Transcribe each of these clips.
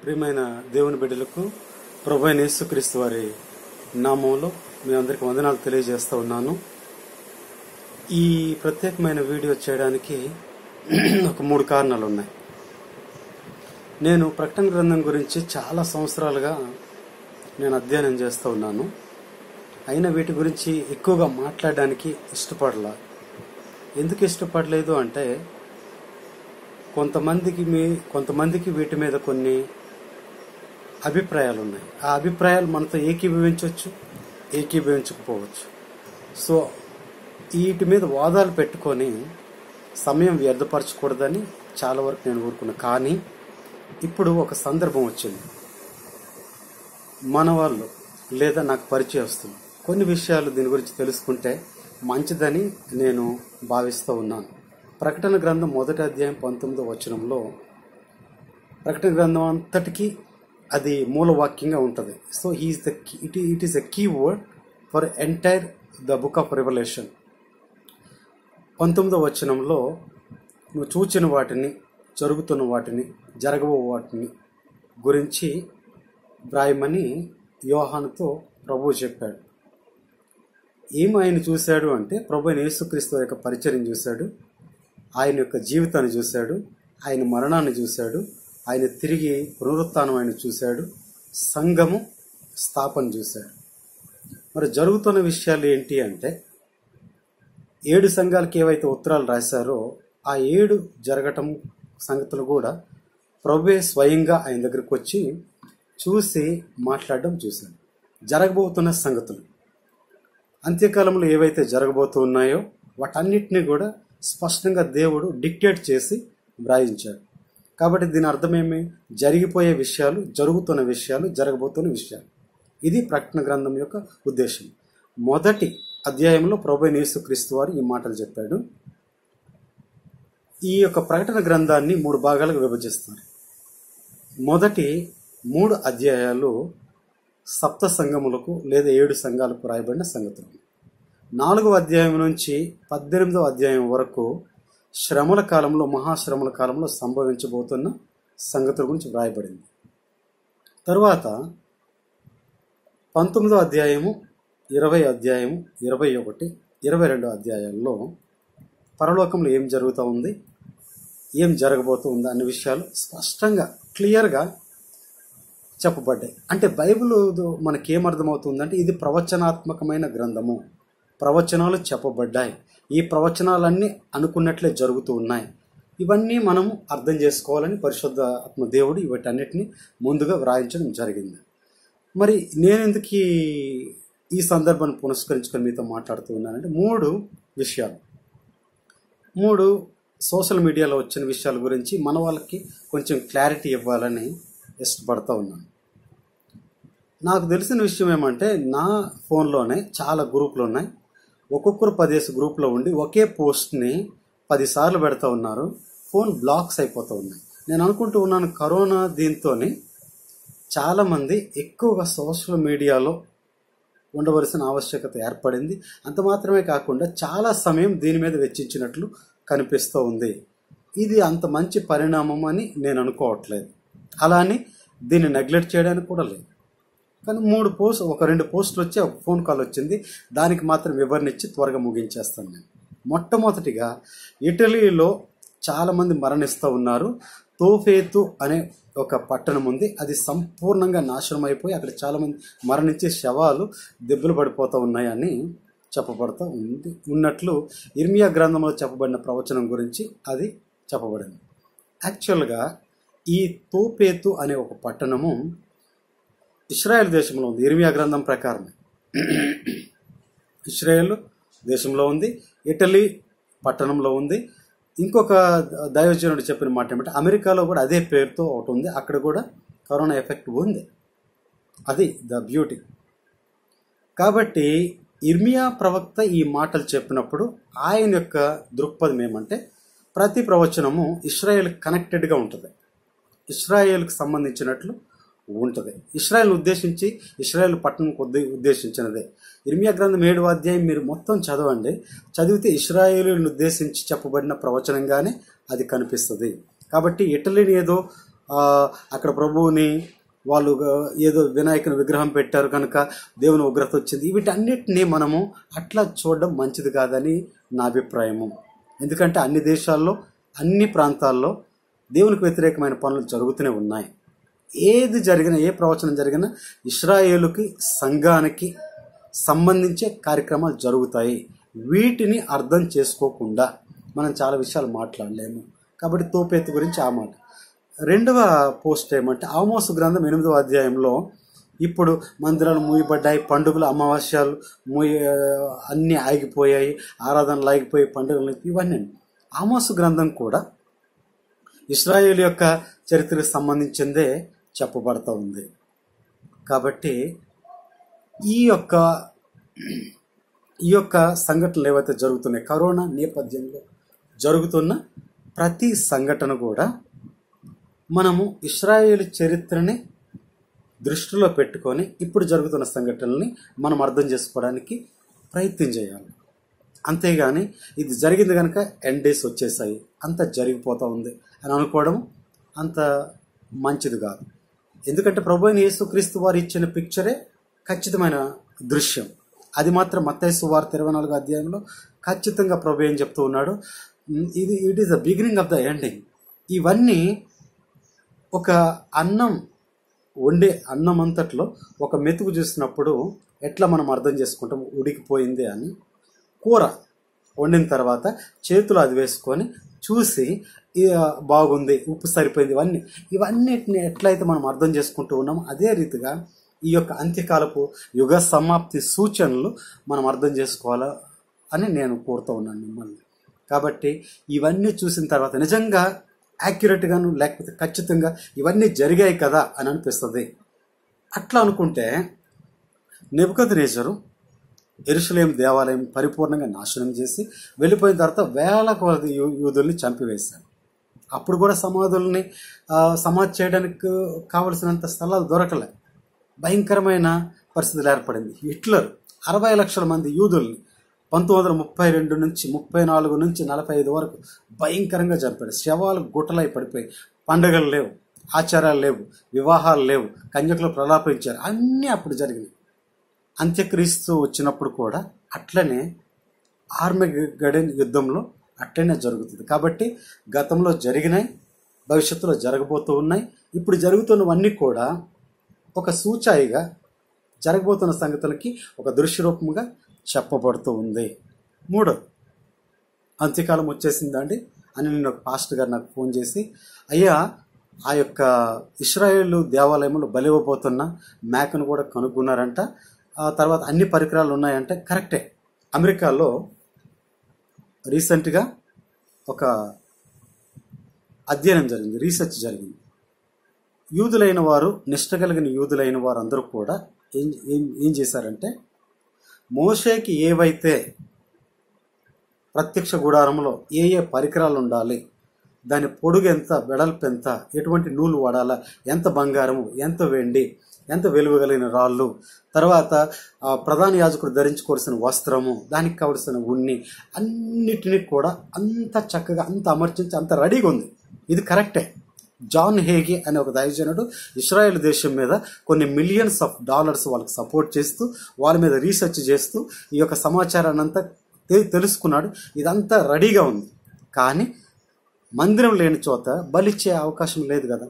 ప్రియమైన దేవుని బిడ్డలకు ప్రభు అయిన యేసుక్రీస్తు వారి నామంలో మీ అందరికి వందనాలు తెలియజేస్తూ ఉన్నాను ఈ ప్రత్యేకమైన వీడియో చేయడానికి ఒక మూడు కారణాలు ఉన్నాయి నేను ప్రకటన గ్రంథం గురించి చాలా సంవత్సరాలుగా నేను అధ్యయనం చేస్తూ ఉన్నాను అయినా వీటి గురించి ఎక్కువగా మాట్లాడడానికి ఇష్టపడలా ఎందుకు ఇష్టపడలేదు అంటే కొంతమందికి మీ కొంతమందికి వీటి మీద కొన్ని అభిప్రాయాలు ఉన్నాయి ఆ అభిప్రాయాలు మనతో ఏకీభవించవచ్చు ఏకీభవించకపోవచ్చు సో వీటి మీద వాదాలు పెట్టుకొని సమయం వ్యర్థపరచకూడదని చాలా వరకు నేను ఊరుకున్నా కానీ ఇప్పుడు ఒక సందర్భం వచ్చింది మన వాళ్ళు లేదా నాకు పరిచయస్తులు కొన్ని విషయాలు దీని గురించి తెలుసుకుంటే మంచిదని నేను భావిస్తూ ఉన్నాను ప్రకటన గ్రంథం మొదటి అధ్యాయం పంతొమ్మిదో వచనంలో ప్రకటన గ్రంథం అంతటికీ అది మూలవాక్యంగా ఉంటుంది so he's the it it is a key word for entire the book of revelation పంతొమ్మిదో వచనంలో నువ్వు చూచిన వాటిని జరుగుతున్న వాటిని జరగబో వాటిని గురించి వ్రాయమని యోహానుతో ప్రభువు చెప్పాడు ఏమి ఆయన చూశాడు అంటే ప్రభు అయిన యేసుక్రీస్తు యొక్క పరిచయం చూశాడు ఆయన యొక్క జీవితాన్ని చూశాడు ఆయన మరణాన్ని చూశాడు ఆయన తిరిగి పునరుత్థానం ఆయన చూశాడు సంఘము స్థాపన చూశాడు మరి జరుగుతున్న విషయాలు ఏంటి అంటే ఏడు సంఘాలకు ఏవైతే ఉత్తరాలు రాశారో ఆ ఏడు జరగటం సంగతులు కూడా ప్రభువే స్వయంగా ఆయన దగ్గరికి వచ్చి చూసి మాట్లాడడం చూశాను జరగబోతున్న సంగతులు అంత్యకాలంలో ఏవైతే జరగబోతూ ఉన్నాయో వాటన్నిటిని కూడా స్పష్టంగా దేవుడు డిక్టేట్ చేసి వ్రాయించాడు కాబట్టి దీని అర్థమేమి జరిగిపోయే విషయాలు జరుగుతున్న విషయాలు జరగబోతున్న విషయాలు ఇది ప్రకటన గ్రంథం యొక్క ఉద్దేశం మొదటి అధ్యాయంలో ప్రభు యేసుక్రీస్తు వారు ఈ మాటలు చెప్పాడు ఈ యొక్క ప్రకటన గ్రంథాన్ని మూడు భాగాలుగా విభజిస్తారు మొదటి మూడు అధ్యాయాలు సప్త సంఘములకు లేదా ఏడు సంఘాలకు రాయబడిన సంగతులు నాలుగవ అధ్యాయం నుంచి పద్దెనిమిదవ అధ్యాయం వరకు శ్రమల కాలంలో మహాశ్రమల కాలంలో సంభవించబోతున్న సంగతుల గురించి వ్రాయబడింది తరువాత పంతొమ్మిదో అధ్యాయము ఇరవై అధ్యాయము ఇరవై ఒకటి ఇరవై రెండు అధ్యాయాల్లో పరలోకంలో ఏం జరుగుతూ ఉంది ఏం జరగబోతూ ఉంది అనే విషయాలు స్పష్టంగా క్లియర్గా చెప్పబడ్డాయి అంటే బైబిల్ మనకి ఏమర్థమవుతుందంటే ఇది ప్రవచనాత్మకమైన గ్రంథము ప్రవచనాలు చెప్పబడ్డాయి ఈ ప్రవచనాలన్నీ అనుకున్నట్లే జరుగుతూ ఉన్నాయి ఇవన్నీ మనము అర్థం చేసుకోవాలని పరిశుద్ధ ఆత్మ దేవుడు వీటన్నిటిని ముందుగా వ్రాయించడం జరిగింది మరి నేను ఎందుకు ఈ- ఈ సందర్భాన్ని పునస్కరించుకొని మీతో మాట్లాడుతూ ఉన్నానంటే మూడు విషయాలు మూడు సోషల్ మీడియాలో వచ్చిన విషయాల గురించి మన వాళ్ళకి కొంచెం క్లారిటీ ఇవ్వాలని ఇష్టపడతా ఉన్నాను నాకు తెలిసిన విషయం ఏమంటే నా ఫోన్లోనే చాలా గ్రూపులు ఉన్నాయి ఒక్కొక్కరు పదేసి గ్రూప్లో ఉండి ఒకే పోస్ట్ని పదిసార్లు పెడతా ఉన్నారు ఫోన్ బ్లాక్స్ అయిపోతూ ఉన్నాయి నేను అనుకుంటూ ఉన్నాను కరోనా దీంతోని చాలామంది ఎక్కువగా సోషల్ మీడియాలో ఉండవలసిన ఆవశ్యకత ఏర్పడింది అంత మాత్రమే కాకుండా చాలా సమయం దీని మీద వెచ్చించినట్లు కనిపిస్తూ ఉంది ఇది అంత మంచి పరిణామం అని నేను అనుకోవట్లేదు అలా అని దీన్ని నెగ్లెక్ట్ చేయడానికి కూడా లేదు కానీ మూడు పోస్ట్ ఒక రెండు పోస్టులు వచ్చి ఒక ఫోన్ కాల్ వచ్చింది దానికి మాత్రం వివరణ ఇచ్చి త్వరగా ముగించేస్తాను నేను మొట్టమొదటిగా ఇటలీలో చాలామంది మరణిస్తూ ఉన్నారు తోఫేతు అనే ఒక పట్టణం ఉంది అది సంపూర్ణంగా నాశనం అయిపోయి అక్కడ చాలామంది మరణించే శవాలు దెబ్బలు పడిపోతూ ఉన్నాయని చెప్పబడుతూ ఉంది ఉన్నట్లు ఇర్మియా గ్రంథంలో చెప్పబడిన ప్రవచనం గురించి అది చెప్పబడింది యాక్చువల్గా ఈ తోపేతు అనే ఒక పట్టణము ఇస్రాయెల్ దేశంలో ఉంది ఇర్మియా గ్రంథం ప్రకారం ఇస్రాయేల్ దేశంలో ఉంది ఇటలీ పట్టణంలో ఉంది ఇంకొక దైవజనుడు చెప్పిన మాట ఏమంటే అమెరికాలో కూడా అదే పేరుతో ఒకటి ఉంది అక్కడ కూడా కరోనా ఎఫెక్ట్ ఉంది అది ద బ్యూటీ కాబట్టి ఇర్మియా ప్రవక్త ఈ మాటలు చెప్పినప్పుడు ఆయన యొక్క దృక్పథం ఏమంటే ప్రతి ప్రవచనము ఇస్రాయేల్ కనెక్టెడ్గా ఉంటుంది ఇస్రాయేల్కి సంబంధించినట్లు ఉంటుంది ఇస్రాయేల్ ఉద్దేశించి ఇస్రాయేల్ పట్టణం కొద్ది ఉద్దేశించినదే ఇర్మియా గ్రంథం ఏడు అధ్యాయం మీరు మొత్తం చదవండి చదివితే ఇస్రాయేలుని ఉద్దేశించి చెప్పబడిన ప్రవచనంగానే అది కనిపిస్తుంది కాబట్టి ఇటలీని ఏదో ఆ, అక్కడ ప్రభువుని వాళ్ళు ఆ, ఏదో వినాయకుని విగ్రహం పెట్టారు కనుక దేవుని ఉగ్రత వచ్చింది వీటన్నిటినీ మనము అట్లా చూడడం మంచిది కాదని నా అభిప్రాయము ఎందుకంటే అన్ని దేశాల్లో అన్ని ప్రాంతాల్లో దేవునికి వ్యతిరేకమైన పనులు జరుగుతూనే ఉన్నాయి ఏది జరిగినా ఏ ప్రవచనం జరిగినా ఇస్రాయేలుకి సంఘానికి సంబంధించే కార్యక్రమాలు జరుగుతాయి వీటిని అర్థం చేసుకోకుండా మనం చాలా విషయాలు మాట్లాడలేము కాబట్టి తోపేతు గురించి ఆ మాట రెండవ పోస్ట్ ఏమంటే ఆమోసు గ్రంథం ఎనిమిదవ అధ్యాయంలో ఇప్పుడు మందిరాలు మూయబడ్డాయి పండుగలు అమావాస్యాలు మూయ అన్నీ ఆగిపోయాయి ఆరాధనలు ఆగిపోయి పండుగలు ఇవన్నీ ఆమోసు గ్రంథం కూడా ఇస్రాయేల్ యొక్క చరిత్రకు సంబంధించిందే చెప్పబడతా ఉంది కాబట్టి ఈ యొక్క ఈ యొక్క సంఘటనలు ఏవైతే జరుగుతున్నాయి కరోనా నేపథ్యంలో జరుగుతున్న ప్రతి సంఘటన కూడా మనము ఇస్రాయేల్ చరిత్రని దృష్టిలో పెట్టుకొని ఇప్పుడు జరుగుతున్న సంఘటనల్ని మనం అర్థం చేసుకోవడానికి ప్రయత్నం చేయాలి అంతేగాని ఇది జరిగింది కనుక ఎండ్ డేస్ వచ్చేసాయి అంత జరిగిపోతూ ఉంది అని అనుకోవడం అంత మంచిది కాదు ఎందుకంటే ప్రభు అయిన యేసుక్రీస్తు వారు ఇచ్చిన పిక్చరే ఖచ్చితమైన దృశ్యం అది మాత్రం మత్తైసు వార్త ఇరవై నాలుగు అధ్యాయంలో ఖచ్చితంగా ప్రభు ఏం చెప్తూ ఉన్నాడు "ఉమ్, ఇది it is the beginning of the ending ఇవన్నీ ఒక అన్నం వండే అన్నం అంతట్లో ఒక మెతుకు చూసినప్పుడు ఎట్లా మనం అర్థం చేసుకుంటాం ఉడికిపోయింది అని కూర వండిన తర్వాత చేతులు అది వేసుకొని చూసి "ఇది, ఆ, బాగుంది ఉప్పు సరిపోయింది ఇవన్నీ ఇవన్నిటిని ఎట్లయితే మనం అర్థం చేసుకుంటూ ఉన్నామో అదే రీతిగా ఈ యొక్క అంత్యకాలపు యుగ సమాప్తి సూచనలు మనం అర్థం చేసుకోవాలా అని నేను కోరుతూ ఉన్నాను మిమ్మల్ని కాబట్టి ఇవన్నీ చూసిన తర్వాత నిజంగా యాక్యురేట్గాను లేకపోతే ఖచ్చితంగా ఇవన్నీ జరిగాయి కదా అని అనిపిస్తుంది అట్లా అనుకుంటే నెబుకద్ నేచరు ఎరుసలేం దేవాలయం పరిపూర్ణంగా నాశనం చేసి వెళ్ళిపోయిన తర్వాత వేల కొలది యూ- యూదుల్ని చంపివేశాడు అప్పుడు కూడా సమాధుల్ని ఆ, సమాధి చేయడానికి కావలసినంత స్థలాలు దొరకలే భయంకరమైన పరిస్థితులు ఏర్పడింది హిట్లర్ అరవై లక్షల మంది యూదుల్ని పంతొమ్మిది వందల ముప్పై రెండు నుంచి ముప్పై నాలుగు నుంచి నలభై ఐదు వరకు భయంకరంగా చంపాడు శవాలు గుట్టలై పడిపోయి పండుగలు లేవు ఆచారాలు లేవు వివాహాలు లేవు కన్యకులు ప్రలాపించారు అన్నీ అప్పుడు జరిగినాయి అంత్యక్రీస్తు వచ్చినప్పుడు కూడా అట్లనే ఆర్మీ గడెన్ యుద్ధంలో అట్లనే జరుగుతుంది కాబట్టి గతంలో జరిగినాయి భవిష్యత్తులో జరగబోతూ ఉన్నాయి ఇప్పుడు జరుగుతున్నవన్నీ కూడా ఒక సూచాయిగా జరగబోతున్న సంగతులకి ఒక దృశ్యరూపంగా చెప్పబడుతూ ఉంది మూడో అంత్యకాలం వచ్చేసిందండి అని నేను ఒక పాస్టర్ గారు నాకు ఫోన్ చేసి అయ్యా ఆ యొక్క ఇస్రాయేల్ దేవాలయంలో బలివ్వబోతున్న మేకను కూడా కనుక్కున్నారంట ఆ తర్వాత అన్ని పరికరాలు ఉన్నాయంటే కరెక్టే అమెరికాలో రీసెంట్గా ఒక అధ్యయనం జరిగింది రీసెర్చ్ జరిగింది యూదులైన వారు నిష్ట కలిగిన యూదులైన వారు అందరూ కూడా ఏం ఏం ఏం చేశారంటే మోషేకి ఏవైతే ప్రత్యక్ష గుడారంలో ఏ ఏ పరికరాలు ఉండాలి దాని పొడుగు ఎంత వెడల్పు ఎంత ఎటువంటి నూలు వాడాలా ఎంత బంగారము ఎంత వెండి ఎంత వెలువగలిగిన రాళ్ళు తర్వాత ఆ, ప్రధాన యాజకుడు ధరించుకోవాల్సిన వస్త్రము దానికి కావలసిన ఉన్ని అన్నిటినీ కూడా అంత చక్కగా అంత అమర్చించి అంత రెడీగా ఉంది ఇది కరెక్టే జాన్ హేగి అనే ఒక దైవజనుడు ఇస్రాయెల్ దేశం మీద కొన్ని మిలియన్స్ ఆఫ్ డాలర్స్ వాళ్ళకి సపోర్ట్ చేస్తూ వాళ్ళ మీద రీసెర్చ్ చేస్తూ ఈ యొక్క సమాచారాన్ని అంతా తె- తెలుసుకున్నాడు ఇదంతా రెడీగా ఉంది కానీ మందిరం లేని చోట బలిచ్చే అవకాశం లేదు కదా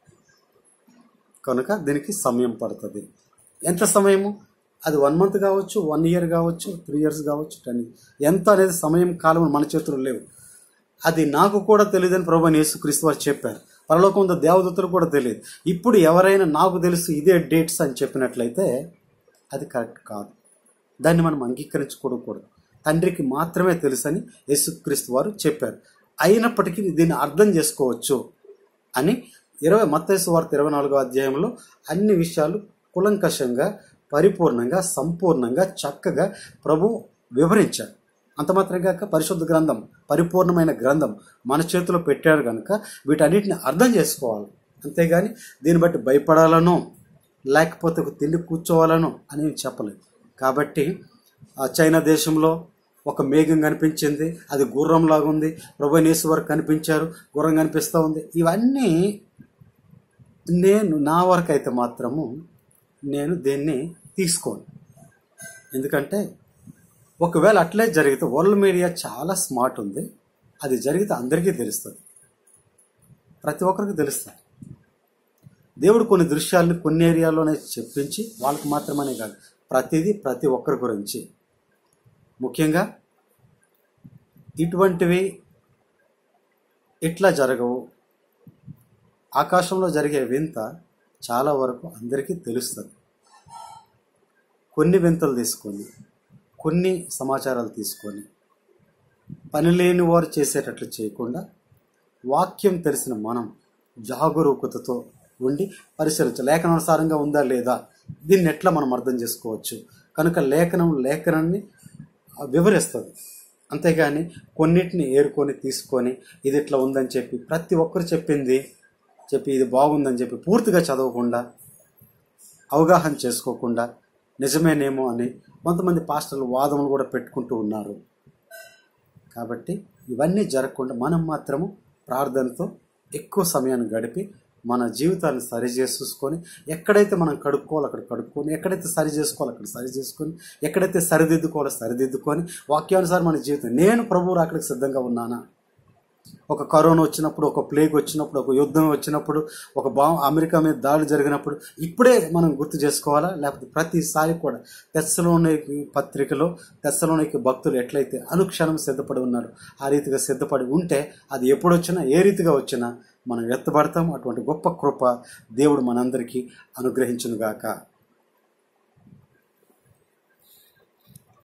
కనుక దీనికి సమయం పడుతుంది ఎంత సమయము అది వన్ మంత్ కావచ్చు వన్ ఇయర్ కావచ్చు త్రీ ఇయర్స్ కావచ్చు టెన్ ఎంత అనేది సమయం కాలం మన చేతుల్లో లేవు అది నాకు కూడా తెలియదని ప్రభు అని యేసుక్రీస్తు వారు చెప్పారు పరలోకం ఉందో దేవదూతలు కూడా తెలియదు ఇప్పుడు ఎవరైనా నాకు తెలుసు ఇదే డేట్స్ అని చెప్పినట్లయితే అది కరెక్ట్ కాదు దాన్ని మనం అంగీకరించుకోకూడదు తండ్రికి మాత్రమే తెలుసని యేసుక్రీస్తు వారు చెప్పారు అయినప్పటికీ దీన్ని అర్థం చేసుకోవచ్చు అని ఇరవై మత్తైసు వార్త ఇరవై నాలుగో అధ్యాయంలో అన్ని విషయాలు కులంకషంగా పరిపూర్ణంగా సంపూర్ణంగా చక్కగా ప్రభు వివరించాడు అంత మాత్రమే కాక పరిశుద్ధ గ్రంథం పరిపూర్ణమైన గ్రంథం మన చేతిలో పెట్టాడు కనుక వీటన్నిటిని అర్థం చేసుకోవాలి అంతేగాని దీన్ని బట్టి భయపడాలనో లేకపోతే ఒక తిండి కూర్చోవాలనో అని చెప్పలేదు కాబట్టి ఆ చైనా దేశంలో ఒక మేఘం కనిపించింది అది గుర్రంలాగా ఉంది ప్రభు వరకు కనిపించారు గుర్రం కనిపిస్తూ ఉంది ఇవన్నీ నేను నా వరకు అయితే మాత్రము నేను దీన్ని తీసుకోను ఎందుకంటే ఒకవేళ అట్లే జరిగితే వరల్డ్ మీడియా చాలా స్మార్ట్ ఉంది అది జరిగితే అందరికీ తెలుస్తుంది ప్రతి ఒక్కరికి తెలుస్తుంది దేవుడు కొన్ని దృశ్యాలను కొన్ని ఏరియాలోనే చెప్పించి వాళ్ళకి మాత్రమే కాదు ప్రతిదీ ప్రతి ఒక్కరి గురించి ముఖ్యంగా ఇటువంటివి ఇట్లా జరగవు ఆకాశంలో జరిగే వింత చాలా వరకు అందరికీ తెలుస్తుంది కొన్ని వింతలు తీసుకొని కొన్ని సమాచారాలు తీసుకొని పని లేని వారు చేసేటట్లు చేయకుండా వాక్యం తెలిసిన మనం జాగరూకతతో ఉండి పరిశీలించ లేఖనానుసారంగా ఉందా లేదా దీన్ని ఎట్లా మనం అర్థం చేసుకోవచ్చు కనుక లేఖనం లేఖనాన్ని వివరిస్తుంది అంతేగాని కొన్నిటిని ఏరుకొని తీసుకొని ఇది ఇట్లా ఉందని చెప్పి ప్రతి ఒక్కరు చెప్పింది చెప్పి ఇది బాగుందని చెప్పి పూర్తిగా చదవకుండా అవగాహన చేసుకోకుండా నిజమేనేమో అని కొంతమంది పాస్టర్లు వాదనలు కూడా పెట్టుకుంటూ ఉన్నారు కాబట్టి ఇవన్నీ జరగకుండా మనం మాత్రము ప్రార్థనతో ఎక్కువ సమయాన్ని గడిపి మన జీవితాన్ని సరి చూసుకొని ఎక్కడైతే మనం కడుక్కోవాలో అక్కడ కడుక్కొని ఎక్కడైతే సరి చేసుకోవాలో అక్కడ సరి చేసుకొని ఎక్కడైతే సరిదిద్దుకోవాలో సరిదిద్దుకొని వాక్యానుసారం మన జీవితం నేను ప్రభువు అక్కడికి సిద్ధంగా ఉన్నానా ఒక కరోనా వచ్చినప్పుడు ఒక ప్లేగ్ వచ్చినప్పుడు ఒక యుద్ధం వచ్చినప్పుడు ఒక బా అమెరికా మీద దాడి జరిగినప్పుడు ఇప్పుడే మనం గుర్తు చేసుకోవాలా లేకపోతే ప్రతిసారి కూడా తెస్సలోనికి పత్రికలో తెస్సలోనికి భక్తులు ఎట్లయితే అనుక్షణం సిద్ధపడి ఉన్నారు ఆ రీతిగా సిద్ధపడి ఉంటే అది ఎప్పుడు వచ్చినా ఏ రీతిగా వచ్చినా మనం ఎత్తబడతాం అటువంటి గొప్ప కృప దేవుడు మనందరికీ అనుగ్రహించునుగాక